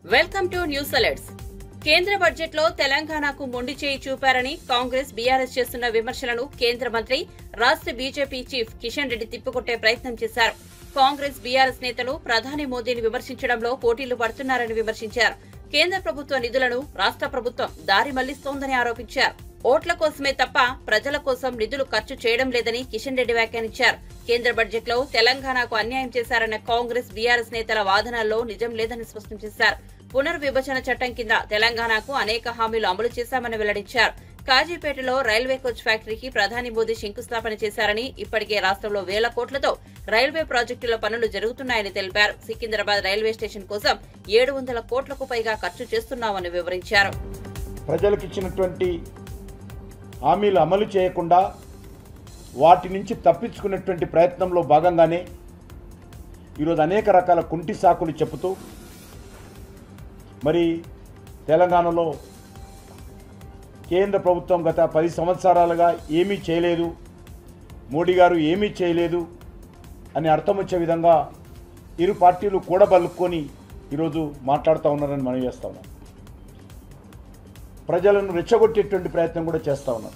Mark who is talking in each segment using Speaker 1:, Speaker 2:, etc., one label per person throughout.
Speaker 1: Welcome to news alerts కేంద్ర budget లో తెలంగాణకు మొండి చేయి చూపారని కాంగ్రెస్ బీఆర్ఎస్ చేస్తున్న విమర్శలను కేంద్ర మంత్రి రాష్ట్ర బీజేపీ చీఫ్ కిషన్ రెడ్డి తిప్పికొట్టే ప్రయత్నం చేశారు కాంగ్రెస్ బీఆర్ఎస్ నేతలు ప్రధాని మోదీని విమర్శించడంలో పోటీలు పడుతున్నారని విమర్శించారు కేంద్ర ప్రభుత్వ నిధులను రాష్ట్ర ప్రభుత్వం దారి మళ్లిస్తోందని ఆరోపించారు ఓట్ల కోసమే తప్ప ప్రజల కోసం నిధులు ఖర్చు చేయడం లేదని కిషన్ రెడ్డి వ్యాఖ్యానించారు కేంద్ర బడ్జెట్ లో తెలంగాణకు అన్యాయం చేశారన్న కాంగ్రెస్ బీఆర్ఎస్ నేతల వాదనల్లో నిజం లేదని స్పష్టం చేశారు పునర్విభజన చట్టం కింద తెలంగాణకు అనేక హామీలు అమలు చేశామని వెల్లడించారు కాజీపేటలో రైల్వే కోచ్ ఫ్యాక్టరీకి ప్రధాని మోదీ శంకుస్థాపన చేశారని ఇప్పటికే రాష్ట్రంలో వేల కోట్లతో రైల్వే ప్రాజెక్టుల పనులు జరుగుతున్నాయని తెలిపారు సికింద్రాబాద్ రైల్వే స్టేషన్ కోసం ఏడు వందల కోట్లకు పైగా ఖర్చు చేస్తున్నామని వివరించారు
Speaker 2: ప్రజలకు ఇచ్చినటువంటి హామీలు అమలు చేయకుండా వాటి నుంచి తప్పించుకునేటువంటి ప్రయత్నంలో భాగంగానే ఈరోజు అనేక రకాల కుంటి సాకులు చెబుతూ మరి తెలంగాణలో కేంద్ర ప్రభుత్వం గత పది సంవత్సరాలుగా ఏమీ చేయలేదు మోడీ గారు ఏమీ చేయలేదు అని అర్థం వచ్చే విధంగా ఇరు పార్టీలు కూడబలుక్కొని ఈరోజు మాట్లాడుతూ ఉన్నారని మనం చేస్తా ఉన్నాం ప్రజలను రెచ్చగొట్టేటువంటి ప్రయత్నం కూడా చేస్తూ ఉన్నారు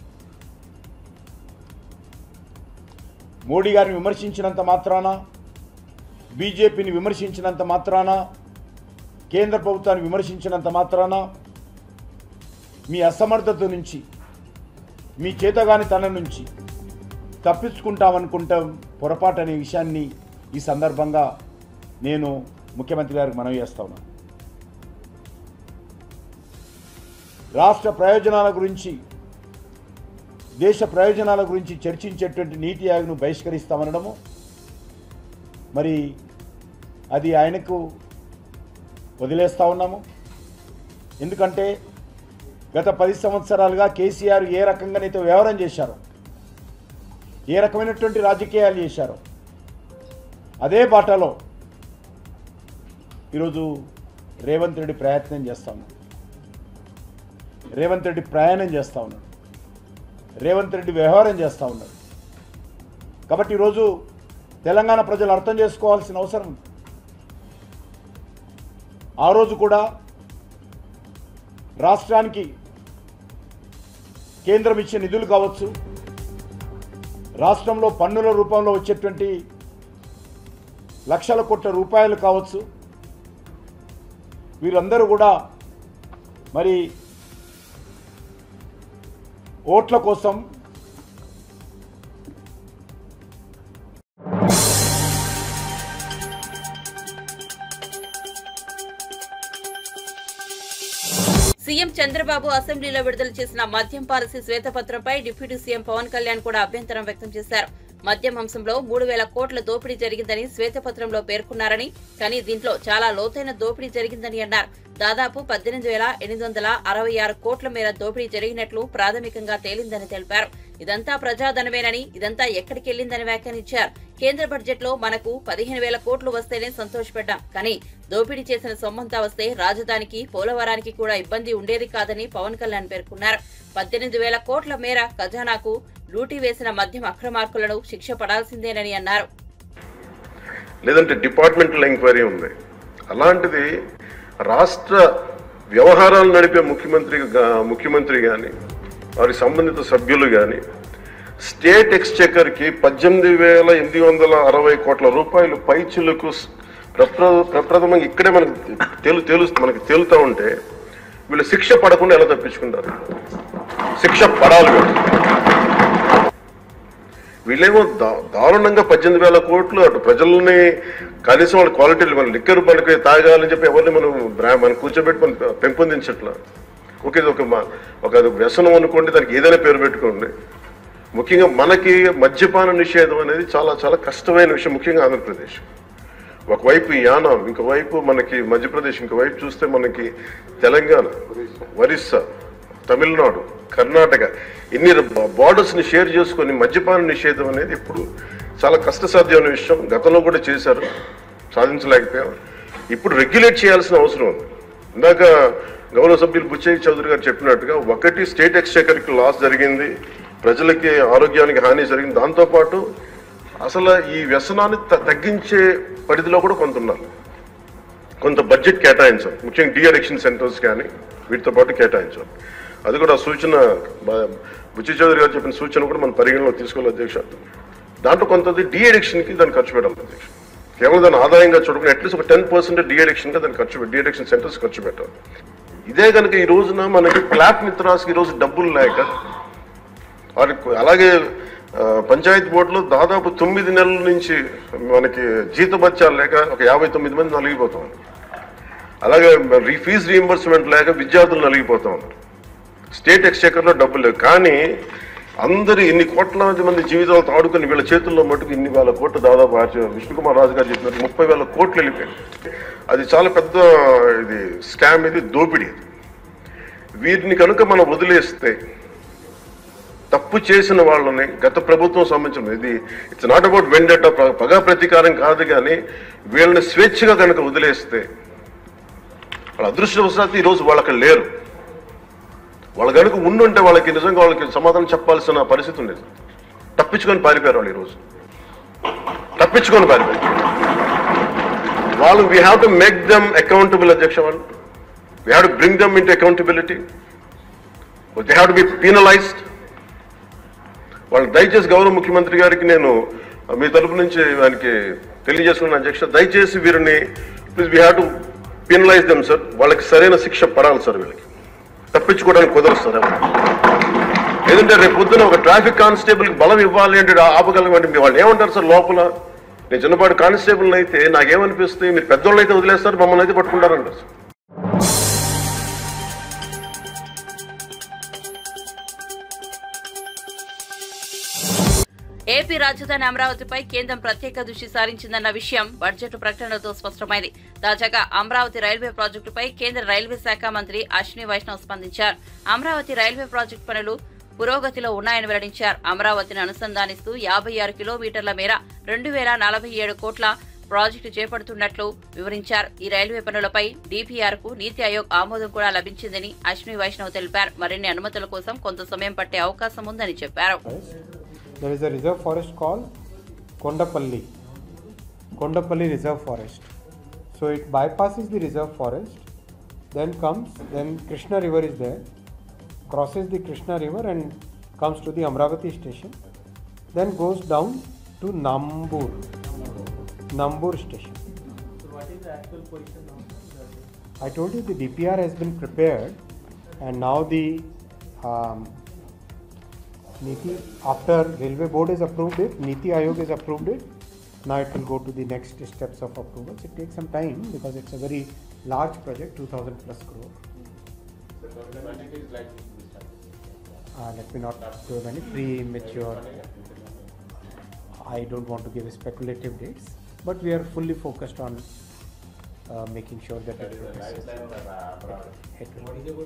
Speaker 2: మోడీ గారిని విమర్శించినంత మాత్రాన బీజేపీని విమర్శించినంత మాత్రాన కేంద్ర ప్రభుత్వాన్ని విమర్శించినంత మాత్రాన మీ అసమర్థత నుంచి మీ చేతగాని తన నుంచి తప్పించుకుంటామనుకుంటాం పొరపాటు అనే విషయాన్ని ఈ సందర్భంగా నేను ముఖ్యమంత్రి గారికి మనవి చేస్తా ఉన్నాను రాష్ట్ర ప్రయోజనాల గురించి దేశ ప్రయోజనాల గురించి చర్చించేటువంటి నీతి ఆయోగ్ను బహిష్కరిస్తామనడము మరి అది ఆయనకు వదిలేస్తా ఉన్నాము ఎందుకంటే గత పది సంవత్సరాలుగా కేసీఆర్ ఏ రకంగానైతే వ్యవహారం చేశారో ఏ రకమైనటువంటి రాజకీయాలు చేశారో అదే బాటలో ఈరోజు రేవంత్ రెడ్డి ప్రయత్నం చేస్తాము రేవంత్ రెడ్డి ప్రయాణం చేస్తూ ఉన్నాడు రేవంత్ రెడ్డి వ్యవహారం చేస్తూ ఉన్నాడు కాబట్టి ఈరోజు తెలంగాణ ప్రజలు అర్థం చేసుకోవాల్సిన అవసరం ఉంది ఆ రోజు కూడా రాష్ట్రానికి కేంద్రం ఇచ్చే నిధులు కావచ్చు రాష్ట్రంలో పన్నుల రూపంలో వచ్చేటువంటి లక్షల కోట్ల రూపాయలు కావచ్చు వీరందరూ కూడా మరి ఓట్ల కోసం
Speaker 1: సీఎం చంద్రబాబు అసెంబ్లీలో విడుదల చేసిన మద్యం పాలసీ శ్వేతపత్రంపై డిప్యూటీ సీఎం పవన్ కళ్యాణ్ కూడా అభ్యంతరం వ్యక్తం చేశారు మద్యం అంశంలో మూడు వేల కోట్ల దోపిడీ జరిగిందని శ్వేతపత్రంలో పేర్కొన్నారని కానీ దీంట్లో చాలా లోతైన దోపిడీ జరిగిందని అన్నారు దాదాపు పద్దెనిమిది వేల ఎనిమిది వందల అరవై ఆరు కోట్ల మేర దోపిడీ జరిగినట్లు ప్రాథమికంగా తేలిందని తెలిపారు ఇదంతా ప్రజాధనమేనని ఇదంతా ఎక్కడికి వెళ్లిందని వ్యాఖ్యానించారు కేంద్ర బడ్జెట్ లో మనకు పదిహేను వేల కోట్లు వస్తేనే సంతోషపడ్డాం కానీ దోపిడీ చేసిన సొమ్మంతా వస్తే రాజధానికి పోలవరానికి కూడా ఇబ్బంది ఉండేది కాదని పవన్ కళ్యాణ్ పేర్కొన్నారు పద్దెనిమిది వేల కోట్ల మేర ఖజానాకు లూటీ వేసిన మద్యం అక్రమార్కులను శిక్ష పడాల్సిందేనని అన్నారు
Speaker 3: లేదంటే డిపార్ట్మెంటల్ ఎంక్వైరీ ఉంది అలాంటిది రాష్ట్ర వ్యవహారాలు నడిపే ముఖ్యమంత్రి గా- ముఖ్యమంత్రి కానీ వారి సంబంధిత సభ్యులు కానీ స్టేట్ ఎక్స్చెకర్కి పద్దెనిమిది వేల ఎనిమిది వందల అరవై కోట్ల రూపాయలు పైచులకు స్- ప్రప్ర ప్రప్రథమంగా ఇక్కడే మనకు తెలు తెలు మనకి తేలుతూ ఉంటే వీళ్ళు శిక్ష పడకుండా ఎలా తప్పించుకుంటారు శిక్ష పడాలి వీళ్ళు. వీళ్ళేమో దా- దారుణంగా పద్దెనిమిది వేల కోట్లు అటు ప్రజల్ని కనీసం వాళ్ళ క్వాలిటీలు మన లిక్కర్ మనకి తాగాలని చెప్పి ఎవరిని మనం బ్రా- మనం కూర్చోబెట్టి మనం పె- పెంపొందించట్లా ఓకే ఇది ఒక మ- ఒక అది వ్యసనం అనుకోండి దానికి ఏదైనా పేరు పెట్టుకోండి ముఖ్యంగా మనకి మద్యపాన నిషేధం అనేది చాలా చాలా కష్టమైన విషయం ముఖ్యంగా ఆంధ్రప్రదేశ్ ఒకవైపు యానాం ఇంకోవైపు మనకి మధ్యప్రదేశ్ ఇంకోవైపు చూస్తే మనకి తెలంగాణ ఒరిస్సా తమిళనాడు కర్ణాటక ఇన్ని బార్డర్స్ ని షేర్ చేసుకొని మద్యపాన నిషేధం అనేది ఇప్పుడు చాలా కష్టసాధ్యమైన విషయం గతంలో కూడా చేశారు సాధించలేకపోయాం ఇప్పుడు రెగ్యులేట్ చేయాల్సిన అవసరం ఉంది ఇందాక గౌరవ సభ్యులు బుచ్చయ్య చౌదరి గారు చెప్పినట్టుగా ఒకటి స్టేట్ ఎక్స్చేకర్కి లాస్ జరిగింది ప్రజలకి ఆరోగ్యానికి హాని జరిగింది దాంతోపాటు అసలు ఈ వ్యసనాన్ని త- తగ్గించే పరిధిలో కూడా కొంత ఉన్నారు కొంత బడ్జెట్ కేటాయించాలి ముఖ్యంగా డీ అడిక్షన్ సెంటర్స్ కానీ వీటితో పాటు కేటాయించాలి అది కూడా ఆ సూచన బ- బుచ్చి చౌదరి గారు చెప్పిన సూచన కూడా మనం పరిగణలో తీసుకోవాలి అధ్యక్ష దాంట్లో కొంత డీ అడిక్షన్కి దాన్ని ఖర్చు పెట్టాలి అధ్యక్ష కేవలం దాని ఆదాయంగా చూడకుండా అట్లీస్ట్ ఒక టెన్ పర్సెంట్ డీ అడిక్షన్గా దాన్ని ఖర్చు పెట్టి డీ అడిక్షన్ సెంటర్స్ ఖర్చు పెట్టాలి ఇదే కనుక ఈ రోజున మనకి క్లాప్ మిత్రాస్కి ఈ రోజు డబ్బులు లేక వారికి అలాగే ఆ, పంచాయతీ బోర్డులో దాదాపు తొమ్మిది నెలల నుంచి మనకి జీతభత్యాలు లేక ఒక యాభై తొమ్మిది మంది నలిగిపోతాం అలాగే రీ ఫీజు రీఎంబర్స్మెంట్ లేక విద్యార్థులు నలిగిపోతా ఉన్నారు స్టేట్ ఎక్స్చేకర్లో డబ్బులు లేవు కానీ అందరు ఇన్ని కోట్లాది మంది జీవితాలతో ఆడుకుని వీళ్ళ చేతుల్లో మటుకు ఇన్ని వేల కోట్లు దాదాపు ఆర్చ- విష్ణుకుమార్ రాజు గారు చెప్పినట్టు ముప్పై వేల కోట్లు వెళ్ళిపోయాయి అది చాలా పెద్ద ఇది స్కామ్ ఇది దోపిడీ ఇది వీటిని కనుక మనం వదిలేస్తే తప్పు చేసిన వాళ్ళని గత ప్రభుత్వం సంబంధించిన ఇది ఇట్స్ నాట్ అబౌట్ వెండట పగా ప్రతీకారం కాదు కానీ వీళ్ళని స్వేచ్ఛగా కనుక వదిలేస్తే వాళ్ళ అదృష్టవశాత్తు ఈరోజు వాళ్ళు అక్కడ లేరు వాళ్ళు కనుక ఉండుంటే వాళ్ళకి నిజంగా వాళ్ళకి సమాధానం చెప్పాల్సిన పరిస్థితి ఉండేది తప్పించుకొని పారిపోయారు వాళ్ళు ఈరోజు తప్పించుకొని పారిపోయారు వాళ్ళు we have to make them accountable అధ్యక్ష వాళ్ళు we have to bring them into accountability they have to be penalised వాళ్ళు దయచేసి గౌరవ ముఖ్యమంత్రి గారికి నేను మీ తరపు నుంచి ఆయనకి తెలియజేసుకున్న అధ్యక్ష దయచేసి వీరిని please we have to penalise them sir వాళ్ళకి సరైన శిక్ష పడాలి సార్ వీళ్ళకి తప్పించుకోవడానికి కుదరదు సార్ ఎవరు. ఏదంటే రేపు పొద్దున ఒక ట్రాఫిక్ కానిస్టేబుల్కి బలం ఇవ్వాలి అంటే ఆపగలమంటే మీ వాళ్ళు ఏమంటారు సార్ లోపల నేను చిన్నపాటి కానిస్టేబుల్ అయితే నాకేమనిపిస్తుంది మీరు పెద్దోళ్ళు అయితే వదిలేస్తారు మమ్మల్ని అయితే పట్టుకుంటారంటారు సార్
Speaker 1: ఏపీ రాజధాని అమరావతిపై కేంద్రం ప్రత్యేక దృష్టి సారించిందన్న విషయం బడ్జెట్ ప్రకటనలతో స్పష్టమైంది తాజాగా అమరావతి రైల్వే ప్రాజెక్టుపై కేంద్ర రైల్వే శాఖ మంత్రి అశ్విని వైష్ణవ్ స్పందించారు అమరావతి రైల్వే ప్రాజెక్టు పనులు పురోగతిలో ఉన్నాయని వెల్లడించారు అమరావతిని అనుసంధానిస్తూ యాభై ఆరు కిలోమీటర్ల మేర రెండు వేల నలభై ఏడు కోట్ల ప్రాజెక్టు చేపడుతున్నట్లు వివరించారు ఈ రైల్వే పనులపై డీపీఆర్ కు నీతి ఆయోగ్ ఆమోదం కూడా లభించిందని అశ్విని వైష్ణవ్ తెలిపారు మరిన్ని అనుమతుల కోసం కొంత సమయం పట్టే అవకాశం ఉందని చెప్పారు
Speaker 4: There is a reserve forest called Kondapalli. Kondapalli Reserve Forest. So it bypasses the reserve forest, then comes, then Krishna River is there, crosses the Krishna River and comes to the Amravati station, then goes down to Nambur. Nambur station. I told you the DPR has been prepared and now the um, Niti, after Railway Board has approved it, Niti Ayog has approved it, now it will go to the next steps of approvals. It takes some time because it's a very large project, 2000 plus crore. Uh, let me not give any premature. I don't want to give speculative dates, but we are fully focused on uh, making sure that it progresses. It will.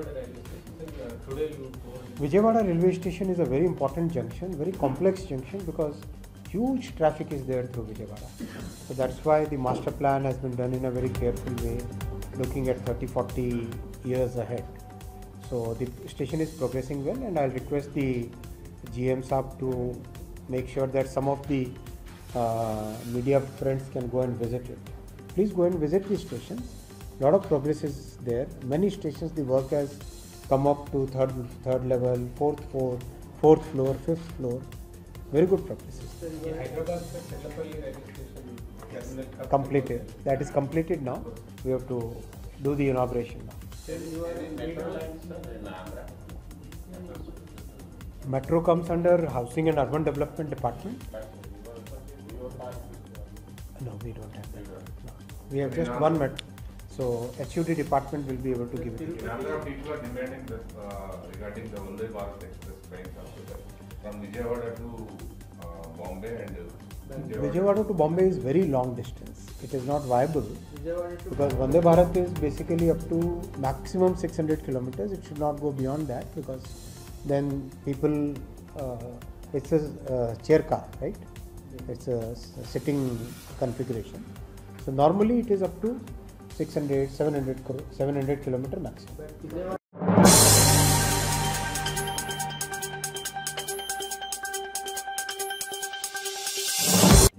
Speaker 4: Vijayawada railway station is a very important junction, very complex junction because huge traffic is there through Vijayawada. So that's why the master plan has been done in a very careful way, looking at 30 40 years ahead. So the station is progressing well, and I'll request the GM Saab to make sure that some of the uh, media friends can go and visit it. Please go and visit the stations. Lot of progress is there. Many stations the work has come up to third third level, fourth floor, fourth floor, fifth floor. Very good progress. is there. Completed. That is completed now. We have to do the inauguration now. Metro comes under Housing and Urban Development Department. No, we don't have that. No. We have just one metro. So HUD department will be able to give it. to you.
Speaker 5: number of people are demanding that uh, regarding the Vande Bharat Express trains also that from Vijayawada to uh, Bombay and uh,
Speaker 4: Vijayawada to Bombay is very long distance. It is not viable because Vande Bharat is basically up to maximum 600 kilometers. It should not go beyond that because then people, uh, it's a uh, chair car, right? It's a s- sitting configuration. So normally it is up to 600, 700, kro- 700 kilometer maximum.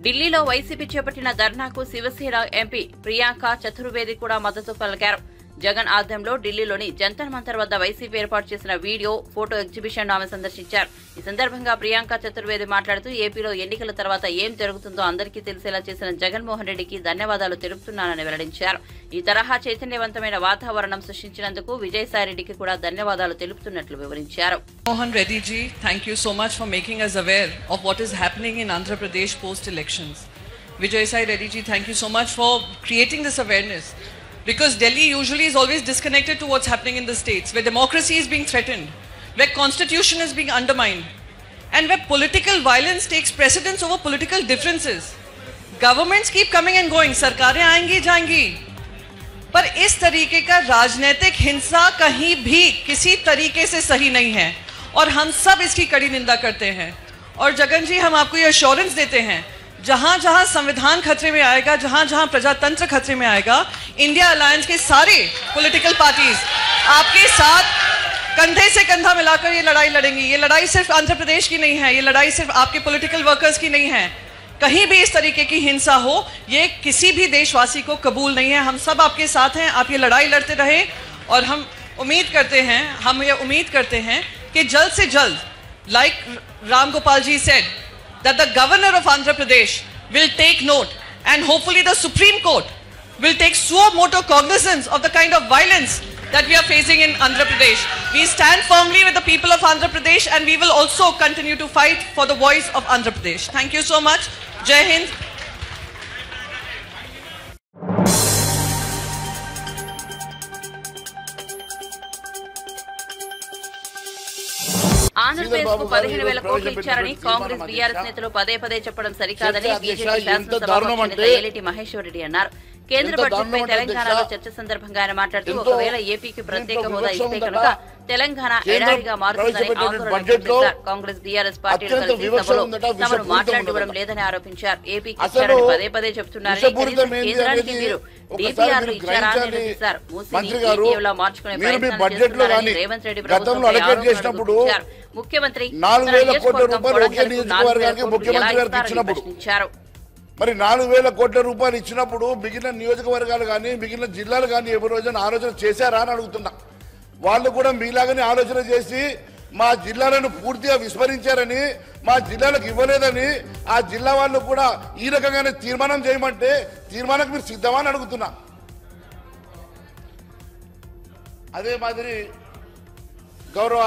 Speaker 1: ఢిల్లీలో వైసీపీ చేపట్టిన ధర్నాకు Shiv Sena MP Priyanka Chaturvedi కూడా మద్దతు పలికారు జగన్ ఆధ్వర్యంలో ఢిల్లీలోని జంతర్ మంతర్ వద్ద YCP ఏర్పాటు చేసిన వీడియో ఫోటో ఎగ్జిబిషన్ ఆమె సందర్శించారు ఈ సందర్భంగా ప్రియాంక చతుర్వేది మాట్లాడుతూ ఏపీలో ఎన్నికల తర్వాత ఏం జరుగుతుందో అందరికీ తెలిసేలా చేసిన జగన్మోహన్ రెడ్డికి ధన్యవాదాలు తెలుపుతున్నానని వెల్లడించారు ఈ తరహా చైతన్యవంతమైన వాతావరణం సృష్టించినందుకు విజయసాయిరెడ్డికి కూడా ధన్యవాదాలు తెలుపుతున్నట్లు వివరించారు
Speaker 6: Mohan Reddy ji, thank you so much for making us aware of what is happening in Andhra Pradesh post elections. Vijay Sai Reddy ji, thank you so much for creating this awareness. Because Delhi usually is always disconnected to what's happening in the states, where democracy is being threatened, where constitution is being undermined, and where political violence takes precedence over political differences. Governments keep coming and going, sarkarein आएंगी जाएंगी पर इस तरीके का राजनीतिक हिंसा कहीं भी किसी तरीके से सही नहीं है और हम सब इसकी कड़ी निंदा करते हैं और जगन जी हम आपको ये अश्योरेंस देते हैं जहां जहां संविधान खतरे में आएगा जहां जहां प्रजातंत्र खतरे में आएगा इंडिया अलायंस के सारे पॉलिटिकल पार्टीज आपके साथ कंधे से कंधा मिलाकर ये लड़ाई लड़ेंगी ये लड़ाई सिर्फ आंध्र प्रदेश की नहीं है ये लड़ाई सिर्फ आपके पॉलिटिकल वर्कर्स की नहीं है कहीं भी इस तरीके की हिंसा हो ये किसी भी देशवासी को कबूल नहीं है हम सब आपके साथ हैं आप ये लड़ाई लड़ते रहे और हम उम्मीद करते हैं हम ये उम्मीद करते हैं कि जल्द से जल्द like Ram Gopal ji said that the governor of Andhra Pradesh will take note and hopefully the Supreme Court will take suo moto cognizance of the kind of violence that we are facing in Andhra Pradesh. We stand firmly with the people of Andhra Pradesh and we will also continue to fight for the voice of Andhra Pradesh. Thank you so much. Jai Hind.
Speaker 1: Andhra Pradesh కు పదిహేను వేల కోట్లు ఇచ్చారని Congress BRS నేతలు పదే పదే చెప్పడం సరికాదని బీజేపీ శాసనసభాపక్ష నేత ఏలిటి మహేశ్వర్ రెడ్డి అన్నారు కేంద్ర బడ్జెట్ పై తెలంగాణలో చర్చ సందర్భంగా ఆయన మాట్లాడుతూ ఒకవేళ ఏపీకి ప్రత్యేక హోదా ఇస్తే కనుక తెలంగాణ ఎడారిగా మారుతుందని ఆందోళన వ్యక్తం చేశారు కాంగ్రెస్ బీఆర్ఎస్ పార్టీలు కలిసి సభలో తమను మాట్లాడివ్వడం లేదని ఆరోపించారు ఏపీకి ఇచ్చారని పదే పదే చెప్తున్నారని కనీసం కేంద్రానికి మీరు డిపిఆర్ ఇచ్చారా అని నిలదీశారు మూసీని ఏపీలా మార్చుకునే ప్రయత్నాలు చేస్తున్నారని రేవంత్ రెడ్డి ప్రభుత్వం ఆరోపించారు ముఖ్యమంత్రి
Speaker 7: నాలుగు
Speaker 1: తన
Speaker 7: వేల కోట్ల
Speaker 1: నియోజకవర్గం
Speaker 7: రూపాయలు ఒకే
Speaker 1: పొడంగల్కు నాలుగు వేల
Speaker 7: నియోజకవర్గానికి
Speaker 1: కోట్లు ఎలా
Speaker 7: ముఖ్యమంత్రి గారికి
Speaker 1: ఇస్తారని
Speaker 7: ఇచ్చినప్పుడు
Speaker 1: ప్రశ్నించారు
Speaker 7: మరి నాలుగు వేల కోట్ల రూపాయలు ఇచ్చినప్పుడు మిగిలిన నియోజకవర్గాలు కానీ మిగిలిన జిల్లాలు కానీ ఏ రోజున ఆలోచన చేశారా అని అడుగుతున్నా వాళ్ళు కూడా మీలాగానే ఆలోచన చేసి మా జిల్లాలను పూర్తిగా విస్మరించారని మా జిల్లాలకు ఇవ్వలేదని ఆ జిల్లా వాళ్ళు కూడా ఈ రకంగానే తీర్మానం చేయమంటే తీర్మానం మీరు సిద్ధమా అని అడుగుతున్నా అదే మాదిరి గౌరవ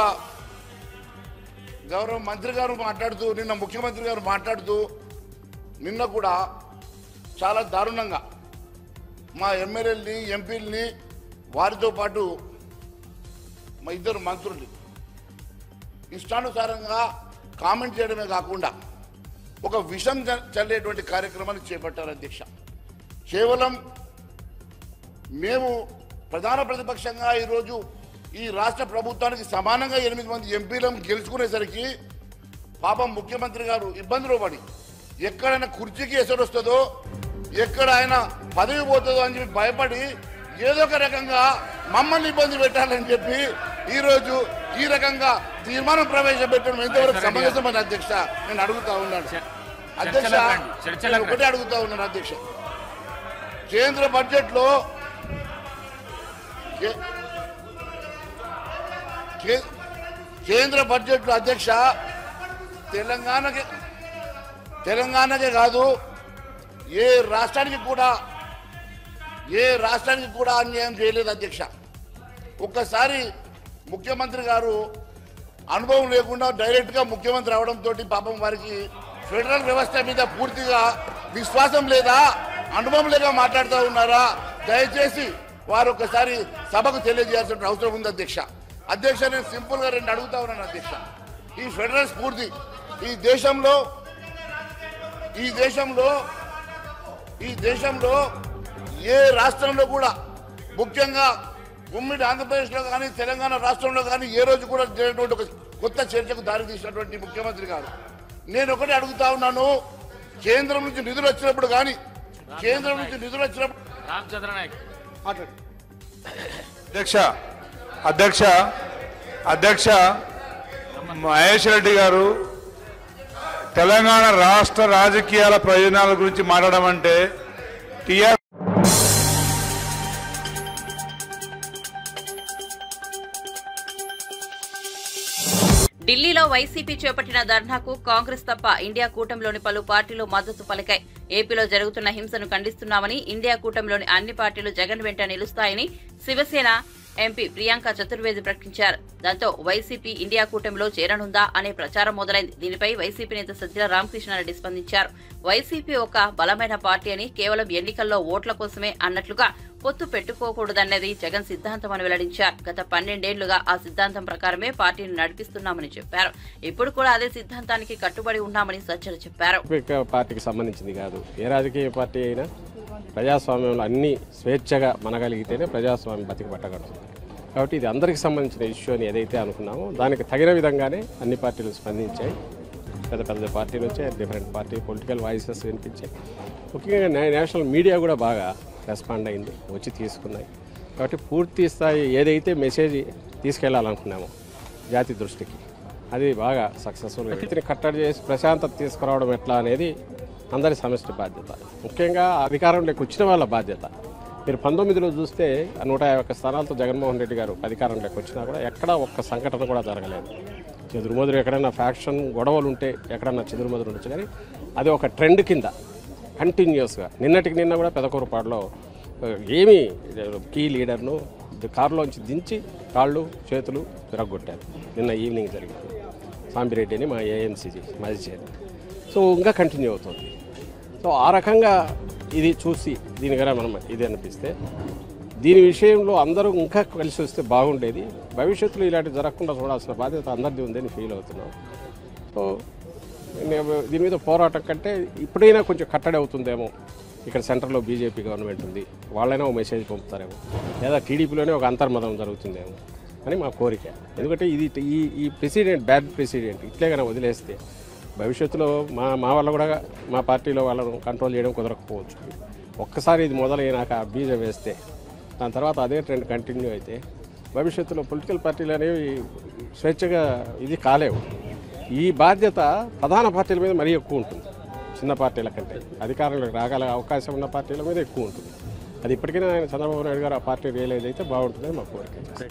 Speaker 7: గౌరవ మంత్రి గారు మాట్లాడుతూ నిన్న ముఖ్యమంత్రి గారు మాట్లాడుతూ నిన్న కూడా చాలా దారుణంగా మా ఎమ్మెల్యేలని ఎంపీలని వారితో పాటు మా ఇద్దరు మంత్రుల్ని ఇష్టానుసారంగా కామెంట్ చేయడమే కాకుండా ఒక విషం చ- చల్లేటువంటి కార్యక్రమాన్ని చేపట్టారు అధ్యక్ష కేవలం మేము ప్రధాన ప్రతిపక్షంగా ఈరోజు ఈ రాష్ట్ర ప్రభుత్వానికి సమానంగా ఎనిమిది మంది ఎంపీలను గెలుచుకునేసరికి పాపం ముఖ్యమంత్రి గారు ఇబ్బందులు పడి ఎక్కడైనా కుర్చీకి ఎసరు వస్తుందో ఎక్కడ ఆయన పదవి పోతుందో అని చెప్పి భయపడి ఏదో ఒక రకంగా మమ్మల్ని ఇబ్బంది పెట్టాలని చెప్పి ఈరోజు ఈ రకంగా తీర్మానం ప్రవేశపెట్టడం ఎంతవరకు సమంజసమైన అధ్యక్ష నేను అడుగుతా ఉన్నాను అధ్యక్ష నేను ఒకటే అడుగుతా ఉన్నాను అధ్యక్ష కేంద్ర బడ్జెట్లో కే- కే- కేంద్ర బడ్జెట్లో అధ్యక్ష తెలంగాణకి తెలంగాణకే కాదు ఏ రాష్ట్రానికి కూడా ఏ రాష్ట్రానికి కూడా అన్యాయం చేయలేదు అధ్యక్ష ఒక్కసారి ముఖ్యమంత్రి గారు అనుభవం లేకుండా డైరెక్ట్గా ముఖ్యమంత్రి అవడంతో పాపం వారికి ఫెడరల్ వ్యవస్థ మీద పూర్తిగా విశ్వాసం లేదా అనుభవం లేక మాట్లాడుతూ ఉన్నారా దయచేసి వారు ఒకసారి సభకు తెలియజేయాల్సిన అవసరం ఉంది అధ్యక్ష అధ్యక్ష నేను సింపుల్గా రెండు అడుగుతా ఉన్నాను అధ్యక్ష ఈ ఫెడరల్ స్ఫూర్తి ఈ దేశంలో ఈ దేశంలో ఈ దేశంలో ఏ రాష్ట్రంలో కూడా ముఖ్యంగా ఉమ్మడి ఆంధ్రప్రదేశ్లో కానీ తెలంగాణ రాష్ట్రంలో కానీ ఏ రోజు కూడా జరిగినటువంటి ఒక కొత్త చర్చకు దారితీసినటువంటి ముఖ్యమంత్రి గారు నేను ఒకటి అడుగుతా ఉన్నాను కేంద్రం నుంచి నిధులు వచ్చినప్పుడు కానీ కేంద్రం నుంచి నిధులు వచ్చినప్పుడు మాట్లాడు.
Speaker 8: అధ్యక్ష అధ్యక్ష అధ్యక్ష మహేష్ రెడ్డి గారు తెలంగాణ రాష్ట్ర రాజకీయాల ప్రయోజనాల గురించి మాట్లాడడం అంటే టీఆర్
Speaker 1: ఢిల్లీలో వైసీపీ చేపట్టిన ధర్నాకు కాంగ్రెస్ తప్ప ఇండియా కూటమిలోని పలు పార్టీలు మద్దతు పలికాయి ఏపీలో జరుగుతున్న హింసను ఖండిస్తున్నామని ఇండియా కూటమిలోని అన్ని పార్టీలు జగన్ వెంట నిలుస్తాయని శివసేన ఎంపీ ప్రియాంక చతుర్వేది ప్రకటించారు దాంతో వైసీపీ ఇండియా కూటమిలో చేరనుందా అనే ప్రచారం మొదలైంది దీనిపై వైసీపీ నేత సజ్జల రామకృష్ణారెడ్డి స్పందించారు వైసీపీ ఒక బలమైన పార్టీ అని కేవలం ఎన్నికల్లో ఓట్ల కోసమే అన్నట్లుగా పొత్తు పెట్టుకోకూడదన్నది జగన్ సిద్ధాంతం అని వెల్లడించారు గత పన్నెండేళ్లుగా ఆ సిద్ధాంతం ప్రకారమే పార్టీని నడిపిస్తున్నామని చెప్పారు ఇప్పుడు కూడా అదే సిద్ధాంతానికి కట్టుబడి ఉన్నామని సజ్జల చెప్పారు
Speaker 9: రాజకీయ పార్టీకి సంబంధించింది కాదు ఏ రాజకీయ పార్టీ అయినా ప్రజాస్వామ్యంలో అన్ని స్వేచ్ఛగా మనగలిగితేనే ప్రజాస్వామ్యం బతికి పట్టగలుగుతుంది కాబట్టి ఇది అందరికీ సంబంధించిన ఇష్యూ అని ఏదైతే అనుకున్నామో దానికి తగిన విధంగానే అన్ని పార్టీలు స్పందించాయి పెద్ద పెద్ద పార్టీలు వచ్చాయి డిఫరెంట్ పార్టీ పొలిటికల్ వాయిసెస్ వినిపించాయి ముఖ్యంగా నే- నేషనల్ మీడియా కూడా బాగా రెస్పాండ్ అయింది వచ్చి తీసుకున్నాయి కాబట్టి పూర్తి స్థాయి ఏదైతే మెసేజ్ తీసుకెళ్లాలనుకున్నామో జాతి దృష్టికి అది బాగా సక్సెస్ఫుల్ వ్యక్తిని కట్టడి చేసి ప్రశాంతత తీసుకురావడం ఎట్లా అనేది అందరి సమిష్టి బాధ్యత ముఖ్యంగా అధికారంలోకి వచ్చిన వాళ్ళ బాధ్యత మీరు పంతొమ్మిదిలో చూస్తే ఆ నూట యాభై ఒక్క స్థానాలతో జగన్మోహన్ రెడ్డి గారు అధికారంలోకి వచ్చినా కూడా ఎక్కడా ఒక్క సంఘటన కూడా జరగలేదు చెదురుమదురు ఎక్కడైనా ఫ్యాక్షన్ గొడవలు ఉంటే ఎక్కడన్నా చెదురుమదురు ఉండొచ్చు కానీ అది ఒక ట్రెండ్ కింద కంటిన్యూస్గా నిన్నటికి నిన్న కూడా పెదకూరుపాడులో ఆ, ఏమీ కీ లీడర్ను కారులోంచి దించి కాళ్ళు చేతులు విరగొట్టారు నిన్న ఈవినింగ్ జరిగింది సాంబిరెడ్డి అని మా ఏఎంసీజీ మాజీ చైర్మన్ సో ఇంకా కంటిన్యూ అవుతుంది సో ఆ రకంగా ఇది చూసి దీనికన్నా మనం ఇది అనిపిస్తే దీని విషయంలో అందరూ ఇంకా కలిసి వస్తే బాగుండేది భవిష్యత్తులో ఇలాంటి జరగకుండా చూడాల్సిన బాధ్యత అందరిది ఉందని ఫీల్ అవుతున్నాం సో నేను దీని మీద పోరాటం కంటే ఇప్పుడైనా కొంచెం కట్టడి అవుతుందేమో ఇక్కడ సెంటర్లో బీజేపీ గవర్నమెంట్ ఉంది వాళ్ళైనా ఒక మెసేజ్ పంపుతారేమో లేదా టీడీపీలోనే ఒక అంతర్మతం జరుగుతుందేమో అని మా కోరిక ఎందుకంటే ఇది ఈ ఈ ప్రెసిడెంట్ బ్యాడ్ ప్రెసిడెంట్ ఇట్లే కనుక వదిలేస్తే భవిష్యత్తులో మా మా వల్ల కూడా మా పార్టీలో వాళ్ళను కంట్రోల్ చేయడం కుదరకపోవచ్చు ఒక్కసారి ఇది మొదలైనాక బీజం వేస్తే దాని తర్వాత అదే ట్రెండ్ కంటిన్యూ అయితే భవిష్యత్తులో పొలిటికల్ పార్టీలు అనేవి స్వేచ్ఛగా ఇది కాలేవు ఈ బాధ్యత ప్రధాన పార్టీల మీద మరీ ఎక్కువ ఉంటుంది చిన్న పార్టీల కంటే అధికారంలోకి రాగల అవకాశం ఉన్న పార్టీల మీద ఎక్కువ ఉంటుంది అది ఇప్పటికైనా ఆయన చంద్రబాబు నాయుడు గారు ఆ పార్టీ రియలైజ్ అయితే బాగుంటుందని మా కోరిక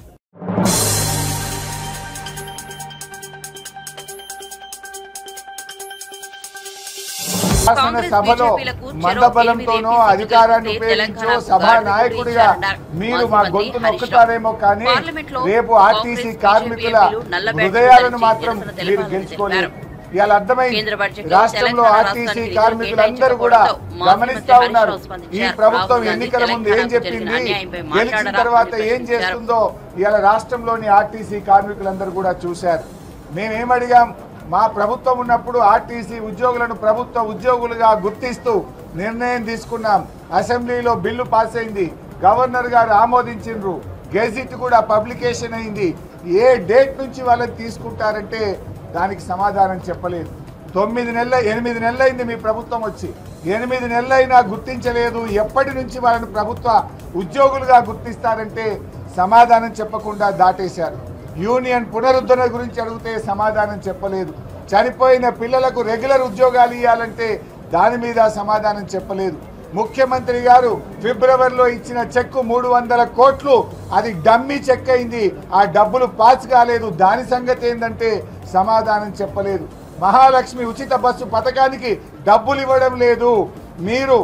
Speaker 10: శాసన
Speaker 1: కాంగ్రెస్
Speaker 10: సభలో
Speaker 1: బీజేపీలకు చెరో
Speaker 10: మందబలంతోనో
Speaker 1: ఎనిమిది
Speaker 10: అధికారాన్ని
Speaker 1: ఎంపీలు
Speaker 10: ఉపయోగించో
Speaker 1: తెలంగాణ
Speaker 10: సభా
Speaker 1: గాడిద
Speaker 10: నాయకుడిగా
Speaker 1: గురించారన్నారు.
Speaker 10: మీరు
Speaker 1: మాజీ
Speaker 10: మా
Speaker 1: మంత్రి
Speaker 10: గొంతు
Speaker 1: హరీష్
Speaker 10: నొక్కుతారేమో కానీ
Speaker 1: పార్లమెంట్లో
Speaker 10: రేపు ఆర్టీసీ
Speaker 1: కాంగ్రెస్
Speaker 10: కార్మికుల
Speaker 1: బీజేపీ ఎంపీలు నల్ల బ్యాడ్జీలు
Speaker 10: హృదయాలను
Speaker 1: ధరించి
Speaker 10: మాత్రం
Speaker 1: నిరసన
Speaker 10: మీరు
Speaker 1: తెలపాలని
Speaker 10: గెలుచుకోలేరు
Speaker 1: తెలిపారు.
Speaker 10: ఇవాళ అర్థమైంది
Speaker 1: కేంద్ర బడ్జెట్లో
Speaker 10: రాష్ట్రంలో
Speaker 1: తెలంగాణ
Speaker 10: ఆర్టీసీ
Speaker 1: రాష్ట్రానికి
Speaker 10: కార్మికులందరూ కూడా
Speaker 1: కేటాయించకపోవడంతో
Speaker 10: గమనిస్తా
Speaker 1: మాజీ
Speaker 10: ఉన్నారు
Speaker 1: మంత్రి హరీష్ రావు
Speaker 10: ఈ
Speaker 1: స్పందించారు.
Speaker 10: ప్రభుత్వం
Speaker 1: రాహుల్
Speaker 10: ఎన్నికల
Speaker 1: గాంధీ
Speaker 10: ముందు ఏం
Speaker 1: తెలంగాణకు
Speaker 10: చెప్పింది
Speaker 1: జరిగిన అన్యాయంపై
Speaker 10: గెలిచిన
Speaker 1: మాట్లాడరా
Speaker 10: తర్వాత
Speaker 1: అని
Speaker 10: ఏం
Speaker 1: ప్రశ్నించారు.
Speaker 10: చేస్తుందో ఇవాళ రాష్ట్రంలోని ఆర్టీసీ కార్మికులందరూ కూడా చూశారు మేమేమడిగాం మా ప్రభుత్వం ఉన్నప్పుడు ఆర్టీసీ ఉద్యోగులను ప్రభుత్వ ఉద్యోగులుగా గుర్తిస్తూ నిర్ణయం తీసుకున్నాం అసెంబ్లీలో బిల్లు పాస్ అయింది గవర్నర్ గారు ఆమోదించిండ్రు గెజిట్ కూడా పబ్లికేషన్ అయింది ఏ డేట్ నుంచి వాళ్ళని తీసుకుంటారంటే దానికి సమాధానం చెప్పలేదు తొమ్మిది నెలల ఎనిమిది నెలలైంది మీ ప్రభుత్వం వచ్చి ఎనిమిది నెలలైనా గుర్తించలేదు ఎప్పటి నుంచి వాళ్ళని ప్రభుత్వ ఉద్యోగులుగా గుర్తిస్తారంటే సమాధానం చెప్పకుండా దాటేశారు యూనియన్ పునరుద్ధరణ గురించి అడిగితే సమాధానం చెప్పలేదు చనిపోయిన పిల్లలకు రెగ్యులర్ ఉద్యోగాలు ఇవ్వాలంటే దాని మీద సమాధానం చెప్పలేదు ముఖ్యమంత్రి గారు ఫిబ్రవరిలో ఇచ్చిన చెక్కు మూడు వందల కోట్లు అది డమ్మీ చెక్ అయింది ఆ డబ్బులు పాస్ కాలేదు దాని సంగతి ఏంటంటే సమాధానం చెప్పలేదు మహాలక్ష్మి ఉచిత బస్సు పథకానికి డబ్బులు ఇవ్వడం లేదు మీరు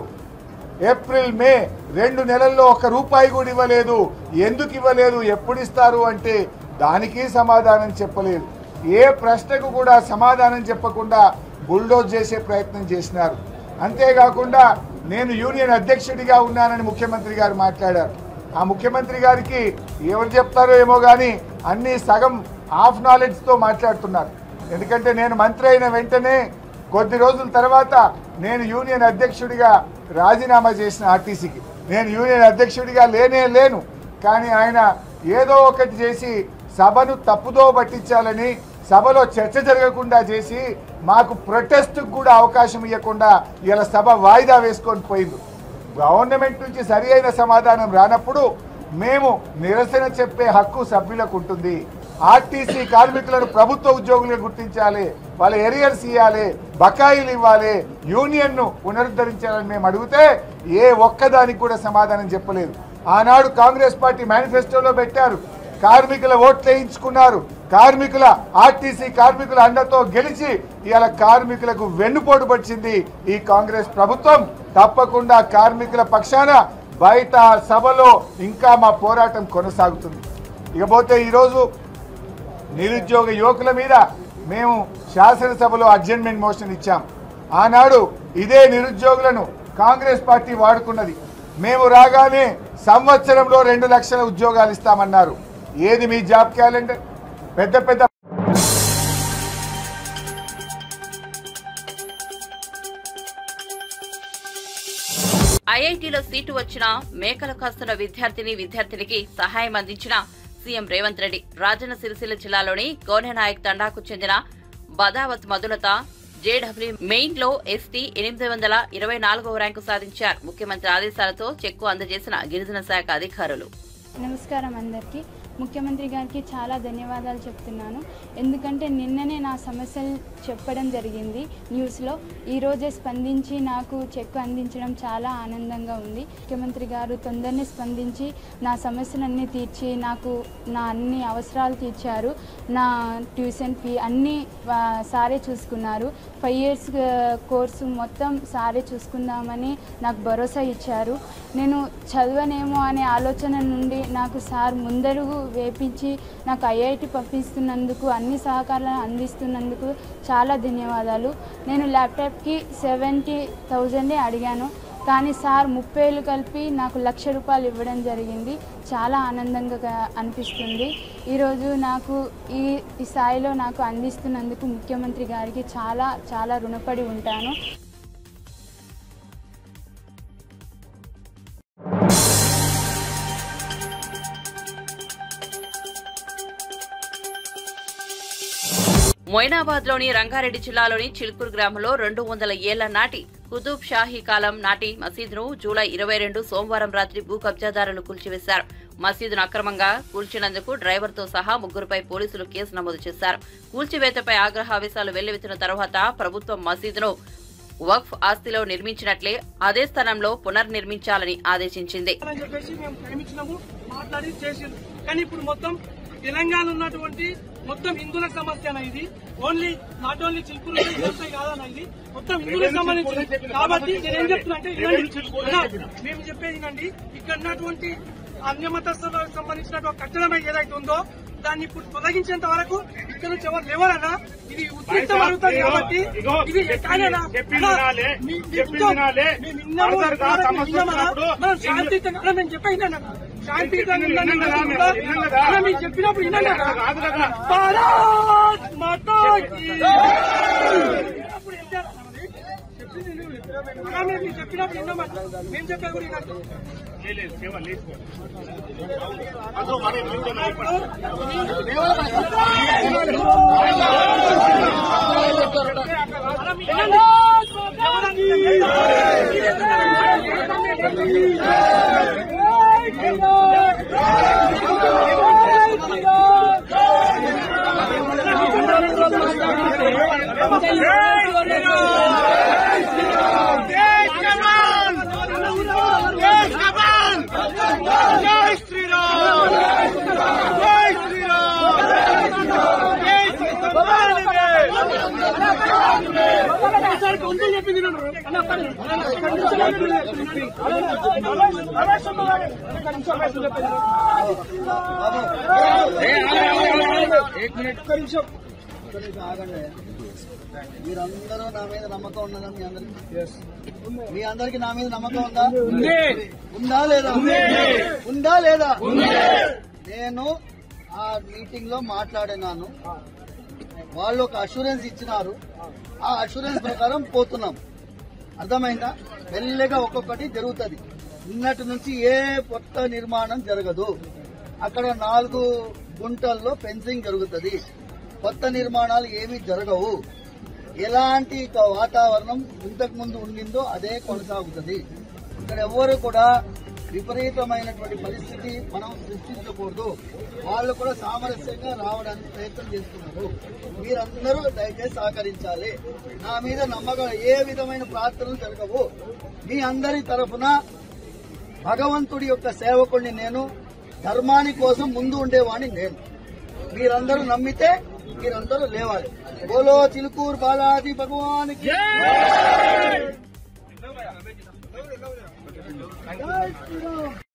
Speaker 10: ఏప్రిల్ మే రెండు నెలల్లో ఒక రూపాయి కూడా ఇవ్వలేదు ఎందుకు ఇవ్వలేదు ఎప్పుడు ఇస్తారు అంటే దానికి సమాధానం చెప్పలేదు ఏ ప్రశ్నకు కూడా సమాధానం చెప్పకుండా బుల్డోజ్ చేసే ప్రయత్నం చేసినారు అంతేకాకుండా నేను యూనియన్ అధ్యక్షుడిగా ఉన్నానని ముఖ్యమంత్రి గారు మాట్లాడారు ఆ ముఖ్యమంత్రి గారికి ఎవరు చెప్తారో ఏమో కానీ అన్ని సగం హాఫ్ నాలెడ్జ్తో మాట్లాడుతున్నారు ఎందుకంటే నేను మంత్రి అయిన వెంటనే కొద్ది రోజుల తర్వాత నేను యూనియన్ అధ్యక్షుడిగా రాజీనామా చేసిన ఆర్టీసీకి నేను యూనియన్ అధ్యక్షుడిగా లేనే లేను కానీ ఆయన ఏదో ఒకటి చేసి సభను తప్పుదో పట్టించాలని సభలో చర్చ జరగకుండా చేసి మాకు ప్రొటెస్ట్కి కూడా అవకాశం ఇవ్వకుండా ఇలా సభ వాయిదా వేసుకొని పోయింది గవర్నమెంట్ నుంచి సరి అయిన సమాధానం రానప్పుడు మేము నిరసన చెప్పే హక్కు సభ్యులకు ఉంటుంది ఆర్టీసీ కార్మికులను ప్రభుత్వ ఉద్యోగులుగా గుర్తించాలి వాళ్ళ ఎరియర్స్ ఇవ్వాలి బకాయిలు ఇవ్వాలి యూనియన్ ను పునరుద్ధరించాలని మేము అడిగితే ఏ ఒక్కదానికి కూడా సమాధానం చెప్పలేదు ఆనాడు కాంగ్రెస్ పార్టీ మేనిఫెస్టోలో పెట్టారు కార్మికుల ఓట్లు వేయించుకున్నారు కార్మికుల ఆర్టీసీ కార్మికుల అండతో గెలిచి ఇవాళ కార్మికులకు వెన్నుపోటు పడిచింది ఈ కాంగ్రెస్ ప్రభుత్వం తప్పకుండా కార్మికుల పక్షాన బయట సభలో ఇంకా మా పోరాటం కొనసాగుతుంది ఇకపోతే ఈరోజు నిరుద్యోగ యువకుల మీద మేము శాసనసభలో అడ్జర్మెంట్ మోషన్ ఇచ్చాం ఆనాడు ఇదే నిరుద్యోగులను కాంగ్రెస్ పార్టీ వాడుకున్నది మేము రాగానే సంవత్సరంలో రెండు లక్షల ఉద్యోగాలు ఇస్తామన్నారు ఏది మీ జాబ్ క్యాలెండర్ పెద్ద పెద్ద
Speaker 1: ఐఐటీలో సీటు వచ్చిన మేకలు కాస్తున్న విద్యార్థిని విద్యార్థినికి సహాయం అందించిన సీఎం రేవంత్ రెడ్డి రాజన్న సిరిసిల్ల జిల్లాలోని గోనెనాయక్ తండాకు చెందిన బదావత్ మధులత జేడబ్ల్యూ మెయిన్ లో ఎస్టీ ఎనిమిది వందల ఇరవై నాలుగవ ర్యాంకు సాధించారు ముఖ్యమంత్రి ఆదేశాలతో చెక్కు అందజేసిన గిరిజన శాఖ అధికారులు
Speaker 11: నమస్కారం అందరికీ ముఖ్యమంత్రి గారికి చాలా ధన్యవాదాలు చెప్తున్నాను ఎందుకంటే నిన్ననే నా సమస్యలు చెప్పడం జరిగింది న్యూస్లో ఈరోజే స్పందించి నాకు చెక్కు అందించడం చాలా ఆనందంగా ఉంది ముఖ్యమంత్రి గారు తొందరనే స్పందించి నా సమస్యలన్నీ తీర్చి నాకు నా అన్ని అవసరాలు తీర్చారు నా ట్యూషన్ ఫీ అన్నీ ఆ, సారే చూసుకున్నారు ఫైవ్ ఇయర్స్ కోర్సు మొత్తం సారే చూసుకుందామని నాకు భరోసా ఇచ్చారు నేను చదవనేమో అనే ఆలోచన నుండి నాకు సార్ ముందడుగు వేపించి నాకు ఐఐటి పంపిస్తున్నందుకు అన్ని సహకారాలను అందిస్తున్నందుకు చాలా ధన్యవాదాలు నేను ల్యాప్టాప్కి సెవెంటీ థౌజండే అడిగాను కానీ సార్ ముప్పై వేలు కలిపి నాకు లక్ష రూపాయలు ఇవ్వడం జరిగింది చాలా ఆనందంగా అనిపిస్తుంది ఈరోజు నాకు ఈ ఈ స్థాయిలో నాకు అందిస్తున్నందుకు ముఖ్యమంత్రి గారికి చాలా చాలా రుణపడి ఉంటాను
Speaker 1: మొయినాబాద్ లోని రంగారెడ్డి జిల్లాలోని చిలుకూరు గ్రామంలో రెండు వందల ఏళ్ల నాటి కుతుబ్ షాహీ కాలం నాటి మసీదును జూలై ఇరవై రెండు సోమవారం రాత్రి భూ కబ్జాదారులు కూల్చివేశారు మసీదును అక్రమంగా కూల్చినందుకు డ్రైవర్తో సహా ముగ్గురుపై పోలీసులు కేసు నమోదు చేశారు కూల్చివేతపై ఆగ్రహావేశాలు వెల్లువెత్తిన తర్వాత ప్రభుత్వం మసీదును వక్ఫ్ ఆస్తిలో నిర్మించినట్లే అదే స్థలంలో పునర్నిర్మించాలని ఆదేశించింది
Speaker 12: అని చెప్పేసి మేము ప్రేమించినాము మాట్లాడి చేసిండు కానీ ఇప్పుడు మొత్తం తెలంగాణ ఉన్నటువంటి మొత్తం హిందువుల సమస్య అన్న ఇది ఓన్లీ నాట్ ఓన్లీ చిలుకూరు ఇదంతా కాదన్న ఇది మొత్తం హిందువులకు సంబంధించి కాబట్టి నేను ఏం చెప్తున్నా అంటే వినండి. అన్నా, మేము చెప్పేది వినండి ఇక్కడ ఉన్నటువంటి అన్యమతస్థులకు సంబంధించినటువంటి కట్టడం ఏదైతే ఉందో దాన్ని ఇప్పుడు తొలగించేంత వరకు ఇక్కడ నుంచి ఎవరు లేవరన్నా ఇది ఉద్రిక్తం అవుతుంది కాబట్టి ఇది కాదన్నా. అన్నా, మీ- మీ ఇంట్లో- మేము విన్నాము, మేము విన్నామన్నా. మనం శాంతియుతంగా అన్నా, మేము చెప్పేది వినండి. శాంతియుతంగా ఉండండి అన్నా. అన్నా, మీరు చెప్పినప్పుడు వినండి అన్నా. భారత్ మాతా కీ చెప్పినప్పుడు వింటారా మరి? చెప్పింది నువ్వు. అన్నా, మేము మీరు చెప్పినప్పుడు విన్నామన్నా. మేము చెప్పేది కూడా వినండి. జై శ్రీరామ్ జై శ్రీరామ్ జై సార్ గొంతులు చెప్పింది నన్ను. అన్న, పని. అన్న, ఒక్క నిమిషం ఆగండి. రమేష్ అన్న లాగే. ఒక్క నిమిషం రమేష్ చెప్పింది. ఒక్క నిమిషం
Speaker 13: మీరందరూ నా మీద నమ్మకం ఉన్నదా మీ అందరికి మీ అందరికి నా మీద నమ్మకం ఉందా
Speaker 12: ఉంది.
Speaker 13: ఉందా లేదా
Speaker 12: ఉంది.
Speaker 13: ఉందా లేదా
Speaker 12: ఉంది.
Speaker 13: నేను ఆ మీటింగ్ లో మాట్లాడినాను వాళ్ళు ఒక అష్యూరెన్స్ ఇచ్చినారు ఆ అష్యూరెన్స్ ప్రకారం పోతున్నాం అర్థమైందా మెల్లగా ఒక్కొక్కటి జరుగుతుంది నిన్నటి నుంచి ఏ కొత్త నిర్మాణం జరగదు అక్కడ నాలుగు గుంటల్లో ఫెన్సింగ్ జరుగుతుంది కొత్త నిర్మాణాలు ఏమీ జరగవు ఎలాంటి ఒక వాతావరణం ఇంతకు ముందు ఉండిందో అదే కొనసాగుతుంది ఇక్కడ ఎవ్వరు కూడా విపరీతమైనటువంటి పరిస్థితి మనం సృష్టించకూడదు వాళ్ళు కూడా సామరస్యంగా రావడానికి ప్రయత్నం చేస్తున్నారు మీరందరూ దయచేసి సహకరించాలి నా మీద నమ్మకం ఏ విధమైన ప్రార్థనలు జరగవు మీ అందరి తరఫున భగవంతుడి యొక్క సేవకుడిని నేను ధర్మాని కోసం ముందు ఉండేవాడిని నేను మీరందరూ నమ్మితే మీరందరూ లేవాలి బోలో చిలుకూరు బాలాజీ భగవానికి జై శ్రీరామ్